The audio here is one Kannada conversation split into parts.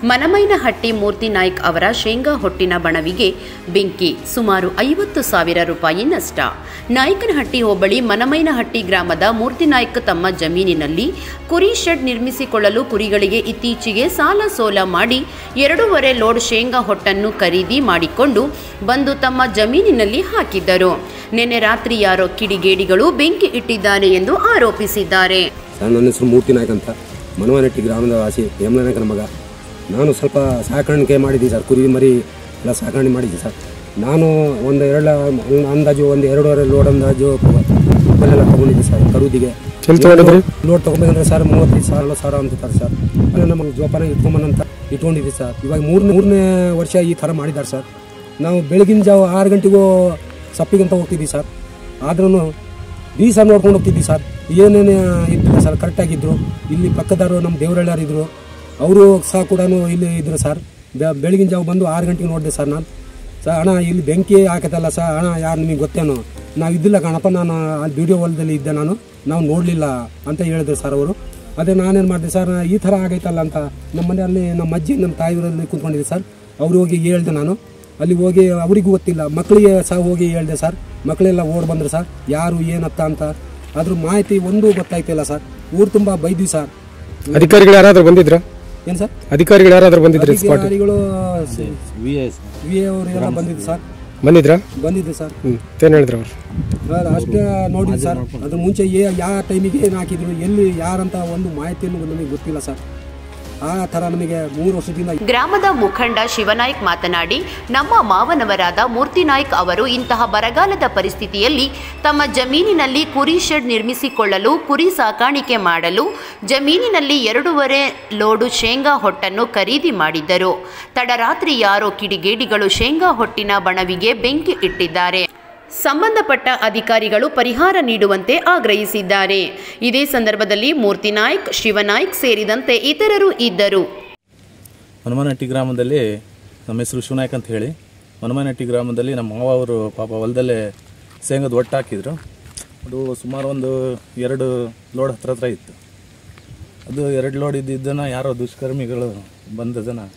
ಮನಮೈನಹಟ್ಟಿ ಮೂರ್ತಿ ನಾಯ್ಕ್ ಅವರ ಶೇಂಗಾ ಹೊಟ್ಟಿನ ಬಣವಿಗೆ ಬೆಂಕಿ ಸುಮಾರು ಐವತ್ತು ಸಾವಿರ ರೂಪಾಯಿ ನಷ್ಟ ನಾಯಕನಹಟ್ಟಿ ಹೋಬಳಿ ಮನಮೈನಹಟ್ಟಿ ಗ್ರಾಮದ ಮೂರ್ತಿ ನಾಯ್ಕ್ ತಮ್ಮ ಜಮೀನಿನಲ್ಲಿ ಕುರಿ ಶೆಡ್ ನಿರ್ಮಿಸಿಕೊಳ್ಳಲು ಕುರಿಗಳಿಗೆ ಇತ್ತೀಚೆಗೆ ಸಾಲ ಸೋಲ ಮಾಡಿ ಎರಡೂವರೆ ಲೋಡ್ ಶೇಂಗಾ ಹೊಟ್ಟನ್ನು ಖರೀದಿ ಮಾಡಿಕೊಂಡು ಬಂದು ತಮ್ಮ ಜಮೀನಿನಲ್ಲಿ ಹಾಕಿದ್ದರು ನಿನ್ನೆ ರಾತ್ರಿ ಯಾರೋ ಕಿಡಿಗೇಡಿಗಳು ಬೆಂಕಿ ಇಟ್ಟಿದ್ದಾರೆ ಎಂದು ಆರೋಪಿಸಿದ್ದಾರೆ ಸರ್ ನನ್ನ ಹೆಸರು ಮೂರ್ತಿ ನಾಯ್ಕ ಅಂತ ಮನವನಟ್ಟಿ ಗ್ರಾಮದ ವಾಸಿ ಯಮಲ ನಾಯ್ಕನ ಮಗ ನಾನು ಸ್ವಲ್ಪ ಸಾಕಾಣಿಕೆ ಮಾಡಿದ್ದೀನಿ ಸರ್ ಕುರಿ ಮರಿ ಎಲ್ಲ ಸಾಕಾಣೆ ಮಾಡಿದ್ದೀನಿ ಸರ್ ನಾನು ಒಂದು ಎರಡು ಅಂದಾಜು ಒಂದು ಎರಡೂವರೆ ಲೋಡ್ ಅಂದಾಜು ಎಲ್ಲ ತೊಗೊಂಡಿದ್ದೆ ಸರ್ ಕರುದಿಗೆ ಎಲ್ಲಿ ತಗೊಂಡಿದ್ರಿ? ಲೋಡ್ ತೊಗೊಬೇಕಂದ್ರೆ ಸರ್ ಮೂವತ್ತೈದು ಸಾವಿರ ನಲವತ್ತು ಸಾವಿರ ಅಂತಾರೆ ಸರ್ ಅದೇ ನಮ್ಮ ಜೋಪಾನ ಇಟ್ಕೊಂಬನಂತ ಇಟ್ಕೊಂಡಿದ್ದೆ ಸರ್ ಇವಾಗ ಮೂರನೇ ಮೂರನೇ ವರ್ಷ ಈ ಥರ ಮಾಡಿದ್ದಾರೆ ಸರ್ ನಾವು ಬೆಳಗಿನ ಜಾವ ಆರು ಗಂಟೆಗೂ ಸಪ್ಪಿಗಂತ ಹೋಗ್ತಿದ್ವಿ ಸರ್ ಆದ್ರೂ ಬೀಸ ನೋಡ್ಕೊಂಡು ಹೋಗ್ತಿದ್ವಿ ಸರ್ ಏನೇನು ಇದ್ದಿಲ್ಲ ಸರ್ ಕರೆಕ್ಟಾಗಿದ್ದರು ಇಲ್ಲಿ ಪಕ್ಕದಾರು ನಮ್ಮ ದೇವರಳ್ಳಾರು ಇದ್ದರು ಅವರು ಸಹ ಕೂಡ ಇಲ್ಲಿ ಇದ್ರು ಸರ್ ಬೆ- ಬೆಳಗಿನ ಜಾವ ಬಂದು ಆರು ಗಂಟೆಗೆ ನೋಡಿದೆ ಸರ್ ನಾನು ಸರ್ ಅಣ್ಣ ಇಲ್ಲಿ ಬೆಂಕಿ ಹಾಕತ್ತಲ್ಲ ಸರ್ ಅಣ್ಣ ಯಾರು ನಿಮಗೆ ಗೊತ್ತೇನೋ ನಾವು ಇದ್ದಿಲ್ಲ ಕಣಪ್ಪ ನಾನು ಅಲ್ಲಿ ವಿಡಿಯೋ ಹೊಲದಲ್ಲಿ ಇದ್ದೆ ನಾನು ನಾವು ನೋಡಲಿಲ್ಲ ಅಂತ ಹೇಳಿದ್ರು ಸರ್ ಅವರು ಅದೇ ನಾನೇನು ಮಾಡಿದೆ ಸರ್ ಈ ಥರ ಆಗೈತಲ್ಲ ಅಂತ ನಮ್ಮ ಮನೆಯಲ್ಲಿ ನಮ್ಮ ಅಜ್ಜಿ ನಮ್ಮ ತಾಯಿಯವರಲ್ಲಿ ಕೂತ್ಕೊಂಡಿದ್ದೆ ಸರ್ ಅವ್ರು ಹೋಗಿ ಹೇಳ್ದೆ ನಾನು ಅಲ್ಲಿ ಹೋಗಿ ಅವರಿಗೂ ಗೊತ್ತಿಲ್ಲ ಮಕ್ಕಳಿಗೆ ಸಹ ಹೋಗಿ ಹೇಳ್ದೆ ಸರ್ ಮಕ್ಕಳೆಲ್ಲ ಓಡ್ ಬಂದ್ರು ಸರ್ ಯಾರು ಏನತ್ತ ಅಂತ ಅದ್ರ ಮಾಹಿತಿ ಒಂದೂ ಗೊತ್ತಾಯ್ತಿಲ್ಲ ಸರ್ ಊರು ತುಂಬ ಬೈದ್ವಿ ಸರ್ ಅಧಿಕಾರಿಗಳು ಯಾರಾದ್ರೂ ಬಂದಿದ್ರ ಏನು ಸರ್ ಅಧಿಕಾರಿಗಳು ಯಾರಾದ್ರೂ ಬಂದಿದ್ರಿ ಸ್ಪಾಟ್ ಅಧಿಕಾರಿಗಳು ವಿ ಎ ಅವರು ಎಲ್ಲ ಬಂದಿದ್ದು ಸರ್ ಬಂದಿದ್ರ ಬಂದಿದ್ದೆ ಸರ್ ಹ್ಮ್ ಏನ್ ಹೇಳಿದ್ರು ಅವ್ರು ಅಲ್ಲ, ಅಷ್ಟೇ ನೋಡಿದ್ದು ಸರ್ ಅದ್ರ ಮುಂಚೆ ಏ ಯಾವ ಟೈಮಿಗೆ ಏನು ಹಾಕಿದ್ರು ಎಲ್ಲಿ ಯಾರಂತ ಒಂದು ಮಾಹಿತಿಯನ್ನು ನಮಗೆ ಗೊತ್ತಿಲ್ಲ ಸರ್ ಆ ಥರ ನಮಗೆ ಮೂರು ವರ್ಷದಿಂದ ಗ್ರಾಮದ ಮುಖಂಡ ಶಿವನಾಯ್ಕ್ ಮಾತನಾಡಿ ನಮ್ಮ ಮಾವನವರಾದ ಮೂರ್ತಿ ನಾಯ್ಕ್ ಅವರು ಇಂತಹ ಬರಗಾಲದ ಪರಿಸ್ಥಿತಿಯಲ್ಲಿ ತಮ್ಮ ಜಮೀನಿನಲ್ಲಿ ಕುರಿ ಶೆಡ್ ನಿರ್ಮಿಸಿಕೊಳ್ಳಲು ಕುರಿ ಸಾಕಾಣಿಕೆ ಮಾಡಲು ಜಮೀನಿನಲ್ಲಿ ಎರಡೂವರೆ ಲೋಡು ಶೇಂಗಾ ಹೊಟ್ಟನ್ನು ಖರೀದಿ ಮಾಡಿದ್ದರು ತಡರಾತ್ರಿ ಯಾರೋ ಕಿಡಿಗೇಡಿಗಳು ಶೇಂಗಾ ಹೊಟ್ಟಿನ ಬಣವಿಗೆ ಬೆಂಕಿ ಇಟ್ಟಿದ್ದಾರೆ ಸಂಬಂಧಪಟ್ಟ ಅಧಿಕಾರಿಗಳು ಪರಿಹಾರ ನೀಡುವಂತೆ ಆಗ್ರಹಿಸಿದ್ದಾರೆ ಇದೇ ಸಂದರ್ಭದಲ್ಲಿ ಮೂರ್ತಿ ನಾಯ್ಕ್ ಶಿವನಾಯ್ಕ್ ಸೇರಿದಂತೆ ಇತರರು ಇದ್ದರು ಹನುಮಾನಹಟ್ಟಿ ಗ್ರಾಮದಲ್ಲಿ ನಮ್ಮ ಹೆಸರು ಶಿವನಾಯಕ್ ಅಂತ ಹೇಳಿ ಹನುಮಾನಹಟ್ಟಿ ಗ್ರಾಮದಲ್ಲಿ ನಮ್ಮ ಮಾವ ಅವರು ಪಾಪ ಹೊಲದಲ್ಲೇ ಶೇಂಗದ ಒಟ್ಟು ಹಾಕಿದ್ರು ಅದು ಸುಮಾರು ಒಂದು ಎರಡು ಲೋಡ್ ಹತ್ರ ಹತ್ರ ಇತ್ತು ಅದು ಎರಡು ಲೋಡ್ ಇದ್ದಿದ್ದನ್ನು ಯಾರೋ ದುಷ್ಕರ್ಮಿಗಳು ಬಂದದನ್ನು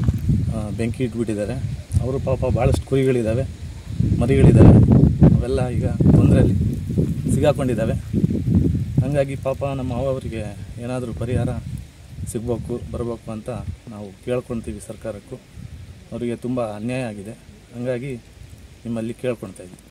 ಬೆಂಕಿ ಇಟ್ಬಿಟ್ಟಿದ್ದಾರೆ ಅವರು ಪಾಪ ಭಾಳಷ್ಟು ಕುರಿಗಳಿದ್ದಾವೆ ಮರಿಗಳಿದ್ದಾವೆ ಅವೆಲ್ಲ ಈಗ ತೊಂದರೆಯಲ್ಲಿ ಸಿಗಾಕೊಂಡಿದ್ದಾವೆ ಹಾಗಾಗಿ ಪಾಪ ನಮ್ಮ ಮಾವ ಅವರಿಗೆ ಏನಾದರೂ ಪರಿಹಾರ ಸಿಗಬೇಕು ಬರಬೇಕು ಅಂತ ನಾವು ಕೇಳ್ಕೊಳ್ತೀವಿ ಸರ್ಕಾರಕ್ಕೂ ಅವರಿಗೆ ತುಂಬ ಅನ್ಯಾಯ ಆಗಿದೆ ಹಾಗಾಗಿ ನಿಮ್ಮಲ್ಲಿ ಕೇಳ್ಕೊಳ್ತಾ ಇದ್ದೀವಿ